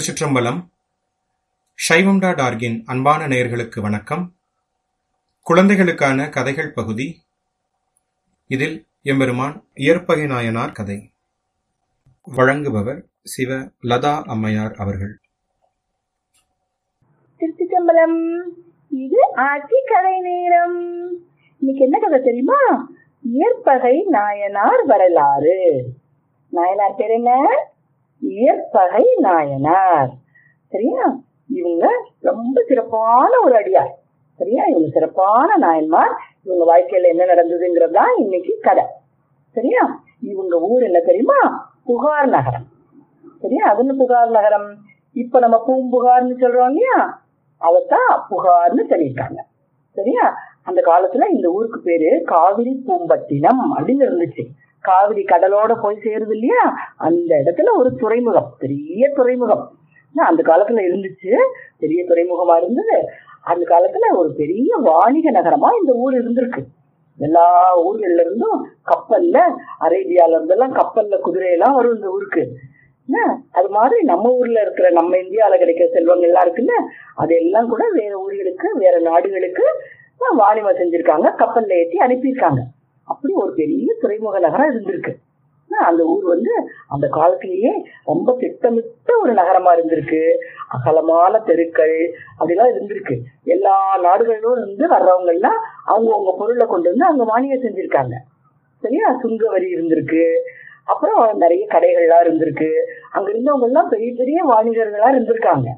திருச்சிற்றம்பலம் சைவம் டாட் ஆர்கின் அன்பான நேயர்களுக்கு வணக்கம் குழந்தைகளுக்கான கதைகள் பகுதி இதில் எம்பெருமான் இயற்பகை நாயனார் கதை வழங்குபவர் சிவ லதா அம்மையார் அவர்கள் திருச்சிச்சம்பலம் இது ஆட்சி கதை நேரம் இன்னைக்கு என்ன கதை தெரியுமா இயற்பகை நாயனார் வரலாறு நாயனார் பேர் என்ன இயற்பகை நாயனார் சரியா இவங்க ரொம்ப சிறப்பான ஒரு அடியார் சரியா இவங்க சிறப்பான நாயன்மார் இவங்க வாழ்க்கையில என்ன நடந்ததுங்கிறது தான் இன்னைக்கு கதை சரியா இவங்க ஊர் என்ன தெரியுமா புகார் நகரம் சரியா அது என்ன புகார் நகரம் இப்ப நம்ம பூம்புகார்னு சொல்றோம் இல்லையா அதத்தான் புகார்னு சொல்லியிருக்காங்க சரியா அந்த காலத்துல இந்த ஊருக்கு பேரு காவிரி பூம்பட்டினம் அப்படின்னு இருந்துச்சு காவிரி கடலோட போய் சேருது இல்லையா அந்த இடத்துல ஒரு துறைமுகம் பெரிய துறைமுகம் அந்த காலத்துல இருந்துச்சு பெரிய துறைமுகமா இருந்தது அந்த காலத்துல ஒரு பெரிய வாணிக நகரமா இந்த ஊர் இருந்திருக்கு எல்லா ஊர்கள்ல இருந்தும் கப்பல்ல அரேபியால இருந்தெல்லாம் கப்பல்ல குதிரையெல்லாம் வரும் இந்த ஊருக்கு என்ன அது மாதிரி நம்ம ஊர்ல இருக்கிற நம்ம இந்தியாவில கிடைக்கிற செல்வங்கள் எல்லாம் இருக்குல்ல அதெல்லாம் கூட வேற ஊர்களுக்கு வேற நாடுகளுக்கு வாணிபம் செஞ்சிருக்காங்க கப்பல்ல ஏற்றி அனுப்பியிருக்காங்க அப்படி ஒரு பெரிய துறைமுக நகரம் இருந்திருக்கு அந்த ஊர் வந்து அந்த காலத்திலேயே ரொம்ப திட்டமிட்ட ஒரு நகரமா இருந்திருக்கு அகலமான தெருக்கள் அப்படிலாம் இருந்திருக்கு எல்லா நாடுகளிலும் இருந்து வர்றவங்க எல்லாம் அவங்கவுங்க பொருளை கொண்டு வந்து அங்க வாணிகம் செஞ்சிருக்காங்க சரியா சுங்க வரி இருந்திருக்கு அப்புறம் நிறைய கடைகள்லாம் இருந்திருக்கு அங்க இருந்தவங்க எல்லாம் பெரிய பெரிய வாணிகர்களா இருந்திருக்காங்க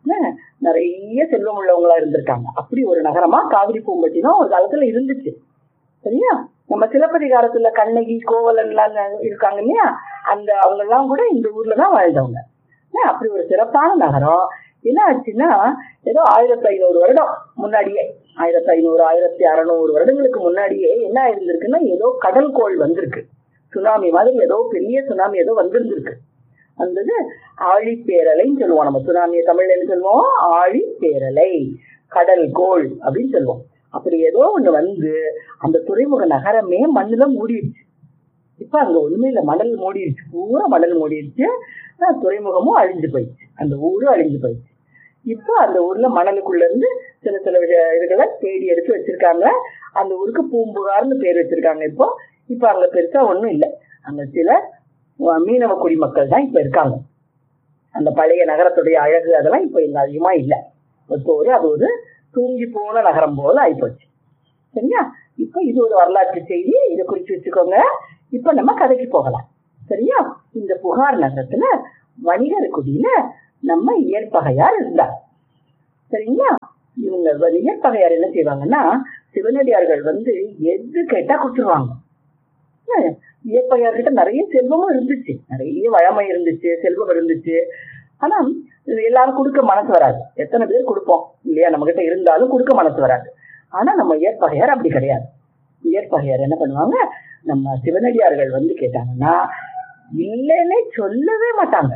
நிறைய செல்வம் உள்ளவங்களா இருந்திருக்காங்க அப்படி ஒரு நகரமா காவிரி பூம்பட்டினம் ஒரு காலத்துல இருந்துச்சு சரியா நம்ம சிலப்பதிகாரத்துல கண்ணகி கோவலன் எல்லாம் இருக்காங்க இல்லையா அந்த அவங்க எல்லாம் கூட இந்த ஊர்ல தான் வாழ்ந்தவங்க அப்படி ஒரு சிறப்பான நகரம் என்ன ஆச்சுன்னா ஏதோ ஆயிரத்தி ஐநூறு வருடம் முன்னாடியே ஆயிரத்தி ஐநூறு ஆயிரத்தி அறநூறு வருடங்களுக்கு முன்னாடியே என்ன இருந்திருக்குன்னா ஏதோ கடல் கோள் வந்திருக்கு சுனாமி மாதிரி ஏதோ பெரிய சுனாமி ஏதோ வந்திருந்திருக்கு வந்தது ஆழிப்பேரலைன்னு சொல்லுவோம் நம்ம சுனாமியை தமிழ்ல என்ன சொல்லுவோம் ஆழிப்பேரலை கடல் கோள் அப்படின்னு சொல்லுவோம் அப்படி ஏதோ ஒண்ணு வந்து அந்த துறைமுக நகரமே மண்ணுல மூடிடுச்சு இப்ப அங்க ஒண்ணுமே இல்ல மணல் மூடிடுச்சு பூரா மணல் மூடிடுச்சு துறைமுகமும் அழிஞ்சு போயிடுச்சு அந்த ஊரும் அழிஞ்சு போயிடுச்சு இப்போ அந்த ஊர்ல மணலுக்குள்ள இருந்து சில சில இதுகளை தேடி எடுத்து வச்சிருக்காங்க அந்த ஊருக்கு பூம்புகார்னு பேர் வச்சிருக்காங்க இப்போ இப்ப அங்க பெருசா ஒண்ணும் இல்லை அங்க சில மீனவ குடிமக்கள் தான் இப்ப இருக்காங்க அந்த பழைய நகரத்துடைய அழகு அதெல்லாம் இப்ப இங்க அதிகமா இல்லை இப்போ ஒரு அது ஒரு தூங்கி போன நகரம் போல ஆயிப்போச்சு சரியா இப்ப இது ஒரு வரலாற்று செய்தி இதை குறிச்சு வச்சுக்கோங்க இப்ப நம்ம கதைக்கு போகலாம் சரியா இந்த புகார் நகரத்துல வணிகர் குடியில நம்ம இயற்பகையார் இருந்தார் சரிங்களா இவங்க இயற்பகையார் என்ன செய்வாங்கன்னா சிவனடியார்கள் வந்து எது கேட்டா கொடுத்துருவாங்க இயற்பகையார்கிட்ட நிறைய செல்வமும் இருந்துச்சு நிறைய வளமை இருந்துச்சு செல்வம் இருந்துச்சு ஆனா எல்லாரும் கொடுக்க மனசு வராது எத்தனை பேர் கொடுப்போம் இல்லையா நம்ம கிட்ட இருந்தாலும் கொடுக்க மனசு வராது ஆனா நம்ம இயற்பகையார் அப்படி கிடையாது இயற்பகையார் என்ன பண்ணுவாங்க நம்ம சிவனடியார்கள் வந்து கேட்டாங்கன்னா இல்லைன்னே சொல்லவே மாட்டாங்க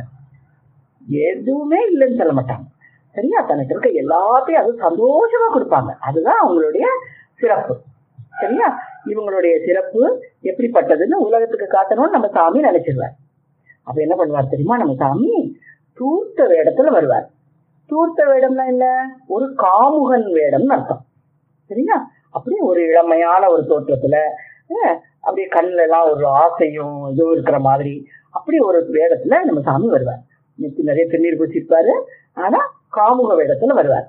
எதுவுமே இல்லைன்னு சொல்ல மாட்டாங்க சரியா தனக்கு இருக்க எல்லாத்தையும் அது சந்தோஷமா கொடுப்பாங்க அதுதான் அவங்களுடைய சிறப்பு சரியா இவங்களுடைய சிறப்பு எப்படிப்பட்டதுன்னு உலகத்துக்கு காட்டணும்னு நம்ம சாமி நினைச்சிருவார் அப்ப என்ன பண்ணுவார் தெரியுமா நம்ம சாமி தூர்த்த வேடத்துல வருவார் தூர்த்த வேடம்னா என்ன ஒரு காமுகன் வேடம்னு அர்த்தம் சரியா அப்படியே ஒரு இளமையான ஒரு தோற்றத்துல அப்படியே கண்ணுல எல்லாம் ஒரு ஆசையும் இதுவும் இருக்கிற மாதிரி அப்படி ஒரு வேடத்துல நம்ம சாமி வருவார் நெத்தி நிறைய திருநீர் பூச்சிருப்பாரு ஆனா காமுக வேடத்துல வருவார்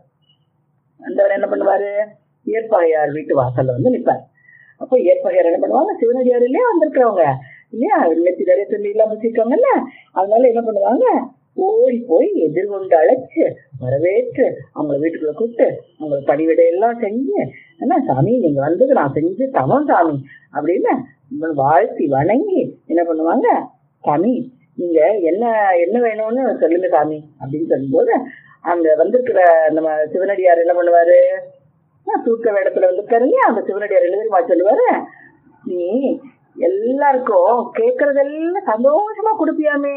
அந்த என்ன பண்ணுவாரு ஏற்பகையார் வீட்டு வாசல்ல வந்து நிற்பார் அப்போ ஏற்பகையார் என்ன பண்ணுவாங்க சிவனடியார் இல்லையா வந்திருக்கிறவங்க இல்லையா நெத்தி நிறைய திருநீர் எல்லாம் பூச்சிருக்காங்கல்ல அதனால என்ன பண்ணுவாங்க ஓடி போய் எதிர்கொண்டு அழைச்சு வரவேற்று அவங்கள வீட்டுக்குள்ள கூப்பிட்டு அவங்களுக்கு பணிவிடை எல்லாம் செஞ்சு என்ன சாமி நீங்க வந்தது நான் செஞ்சு தவம் சாமி அப்படின்னு வாழ்த்தி வணங்கி என்ன பண்ணுவாங்க சாமி நீங்க என்ன என்ன வேணும்னு சொல்லுங்க சாமி அப்படின்னு சொல்லும்போது அந்த வந்திருக்கிற நம்ம சிவனடியார் என்ன பண்ணுவாரு தூக்க வேடத்துல வந்திருக்காரு இல்லையா அந்த சிவனடியார் என்ன தெரியுமா சொல்லுவாரு நீ எல்லாருக்கும் கேட்கறதெல்லாம் சந்தோஷமா கொடுப்பியாமே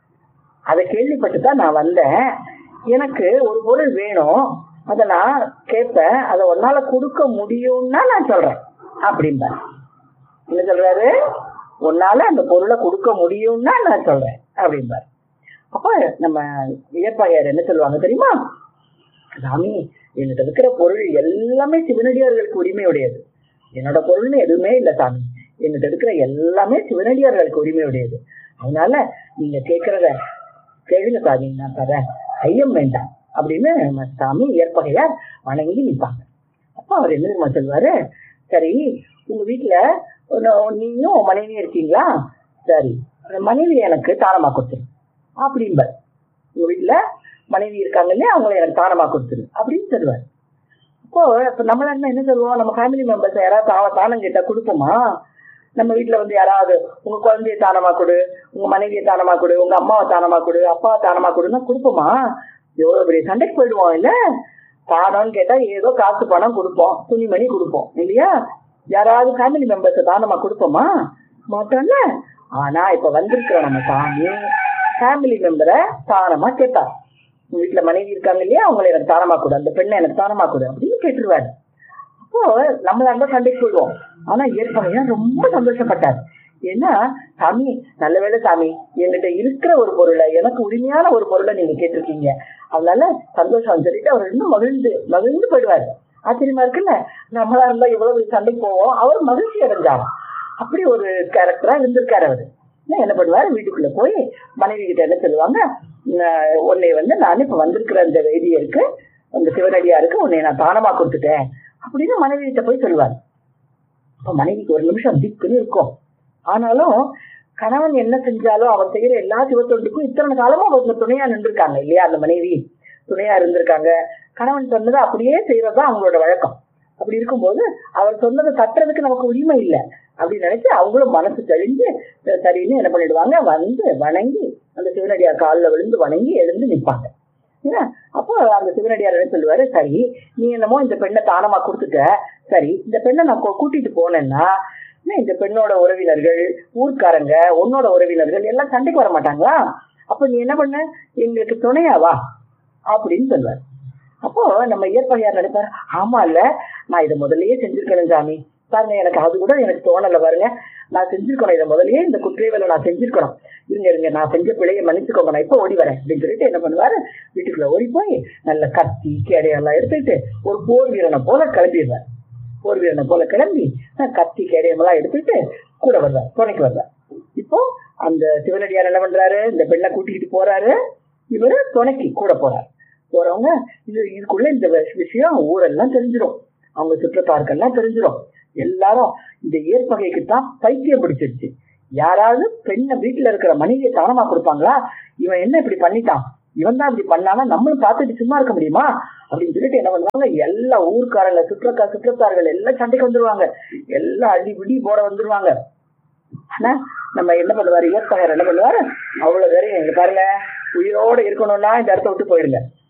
அதை கேள்விப்பட்டு தான் நான் வந்தேன் எனக்கு ஒரு பொருள் வேணும் அதை நான் கேட்பேன் அதை உன்னால கொடுக்க முடியும்னா நான் சொல்றேன் அப்படிம்பார் என்ன சொல்றாரு உன்னால அந்த பொருளை கொடுக்க முடியும்னா நான் சொல்றேன் அப்படிம்பார் அப்ப நம்ம இயற்பகையார் என்ன சொல்லுவாங்க தெரியுமா சாமி என்கிட்ட இருக்கிற பொருள் எல்லாமே சிவனடியார்களுக்கு உரிமையுடையது என்னோட பொருள்னு எதுவுமே இல்லை சாமி என்கிட்ட இருக்கிற எல்லாமே சிவனடியார்களுக்கு உரிமையுடையது அதனால நீங்க கேட்கறத கேளுங்க சாமி நான் தரேன் ஐயம் வேண்டாம் அப்படின்னு நம்ம சாமி ஏற்பகையார் வணங்கி நிற்பாங்க அப்ப அவர் என்ன தெரியுமா சொல்லுவாரு சரி உங்க வீட்டுல உன்ன- நீயும் உன் மனைவியும் இருக்கீங்களா சரி அந்த மனைவி எனக்கு தானமா கொடுத்துரு அப்படிம்பார் உங்க வீட்டுல மனைவி இருக்காங்க இல்லையா அவங்கள எனக்கு தானமா கொடுத்துரு அப்படின்னு சொல்லுவார் அப்போ இப்ப நம்மள என்ன என்ன சொல்லுவோம் நம்ம ஃபேமிலி மெம்பர்ஸ் யாராவது தான தானம் கேட்டா கொடுப்போமா நம்ம வீட்ல வந்து யாராவது உங்க குழந்தைய தானமா கொடு உங்க மனைவியை தானமா கொடு உங்க அம்மாவை தானமா கொடு அப்பாவை தானமா கொடுன்னா கொடுப்போமா எவ்வளவு பெரிய சண்டைக்கு போயிடுவோம் இல்ல தானம்னு கேட்டா ஏதோ காசு பணம் கொடுப்போம் துணிமணி கொடுப்போம் இல்லையா யாராவது ஃபேமிலி மெம்பர்ஸ் தானமா கொடுப்போமா மாட்டோம்ல ஆனா இப்ப வந்திருக்கிற நம்ம சாமி ஃபேமிலி மெம்பரை தானமா கேட்பார் உங்க வீட்டுல மனைவி இருக்காங்க இல்லையா அவங்களை எனக்கு தானமா கொடு அந்த பெண்ணை எனக்கு தானமா கொடு அப்படின்னு கேட்டுருவாரு அப்போ நம்மள அந்த சண்டைக்கு போயிடுவோம் ஆனா ஏற்கனவே ரொம்ப சந்தோஷப்பட்டார் ஏன்னா சாமி நல்ல வேளை சாமி என்கிட்ட இருக்கிற ஒரு பொருளை எனக்கு உரிமையான ஒரு பொருளை நீங்க கேட்டிருக்கீங்க அதனால சந்தோஷம் சொல்லிட்டு அவர் இன்னும் மகிழ்ந்து மகிழ்ந்து போயிடுவாரு ஆச்சரியமா இருக்குல்ல நம்மளா இருந்தா எவ்வளவு சண்டைக்கு போவோம் அவர் மகிழ்ச்சி அடைஞ்சாராம் அப்படி ஒரு கேரக்டரா இருந்திருக்காரு அவரு என்ன என்ன பண்ணுவாரு வீட்டுக்குள்ள போய் மனைவி கிட்ட என்ன சொல்லுவாங்க "நான் உன்னை வந்து நான் இப்ப வந்திருக்கிற அந்த வைத்தியருக்கு அந்த சிவனடியாருக்கு உன்னை நான் தானமா கொடுத்துட்டேன் அப்படின்னு மனைவி கிட்ட போய் சொல்லுவார் அப்ப மனைவிக்கு ஒரு நிமிஷம் திக்குன்னு இருக்கும் ஆனாலும் கணவன் என்ன செஞ்சாலும் அவன் செய்யற எல்லா சிவத்தொண்டுக்கும் இத்தனை காலமும் அவங்க துணையா நின்றுருக்காங்க இல்லையா அந்த மனைவி துணையா இருந்திருக்காங்க கணவன் சொன்னதை அப்படியே செய்யறதுதான் அவங்களோட வழக்கம் அப்படி இருக்கும்போது அவர் சொன்னதை தட்டுறதுக்கு நமக்கு உரிமை இல்லை அப்படின்னு நினைச்சு அவங்களும் மனசு தெளிஞ்சு ச- சரின்னு என்ன பண்ணிடுவாங்க வந்து வணங்கி அந்த சிவனடியார் காலில் விழுந்து வணங்கி எழுந்து நிற்பாங்க ஏன்னா அப்போ அந்த சிவனடியார் என்ன சொல்லுவாரு சரி நீ என்னமோ இந்த பெண்ணை தானமா கொடுத்துட்ட சரி இந்த பெண்ணை நான் கூ- கூட்டிட்டு போனேன்னா என்ன இந்த பெண்ணோட உறவினர்கள் ஊர்க்காரங்க உன்னோட உறவினர்கள் எல்லாம் சண்டைக்கு வர மாட்டாங்களா அப்ப நீ என்ன பண்ண எங்களுக்கு துணையா வா அப்படின்னு சொல்லுவார் அப்போ நம்ம இயற்பகையார் நினைப்பாரு ஆமா இல்ல நான் இதை முதல்லயே செஞ்சிருக்கணும் சாமி பாருங்க எனக்கு அது கூட எனக்கு தோணல பாருங்க நான் செஞ்சிருக்கணும் இதை முதல்லயே இந்த குற்றேவலை நான் செஞ்சிருக்கணும் இருங்க இருங்க நான் செஞ்ச பிழையை மன்னிச்சுக்கோங்க நான் இப்போ ஓடி வரேன் அப்படின்னு சொல்லிட்டு என்ன பண்ணுவாரு வீட்டுக்குள்ள ஓடி போய் நல்ல கத்தி கேடையெல்லாம் எடுத்துட்டு ஒரு போர் வீரனை போல கிளம்பிடுவார் போர் வீரனை போல கிளம்பி அஹ், கத்தி கேடயமெல்லாம் எடுத்துட்டு கூட வருவார் துணைக்கு வருவார் இப்போ அந்த சிவனடியார் என்ன பண்றாரு இந்த பெண்ணை கூட்டிக்கிட்டு போறாரு இவரு துணைக்கு கூட போறாரு போறவங்க இது இதுக்குள்ள இந்த விஷ- விஷயம் ஊரெல்லாம் தெரிஞ்சிடும் அவங்க சுற்றத்தாருக்கெல்லாம் தெரிஞ்சிடும் எல்லாரும் இந்த ஏற்பகைக்கு தான் பைத்தியம் பிடிச்சிருச்சு யாராவது பெண்ணை வீட்டுல இருக்கிற மனைவியை தானமா கொடுப்பாங்களா இவன் என்ன இப்படி பண்ணிட்டான் இவன் தான் இப்படி பண்ணானா நம்மளும் பார்த்துட்டு சும்மா இருக்க முடியுமா அப்படின்னு சொல்லிட்டு என்ன பண்ணுவாங்க எல்லா ஊர்க்காரங்க சுற்றக்கா சுற்றத்தார்கள் எல்லாம் சண்டைக்கு வந்துருவாங்க எல்லாம் அடி பிடி போட வந்துருவாங்க ஆனா நம்ம என்ன பண்ணுவாரு இயற்பகையர் என்ன பண்ணுவாரு அவ்வளவு பேரையும் எங்க பாருங்க உயிரோட இருக்கணும்னா இந்த இடத்த விட்டு போயிருங்க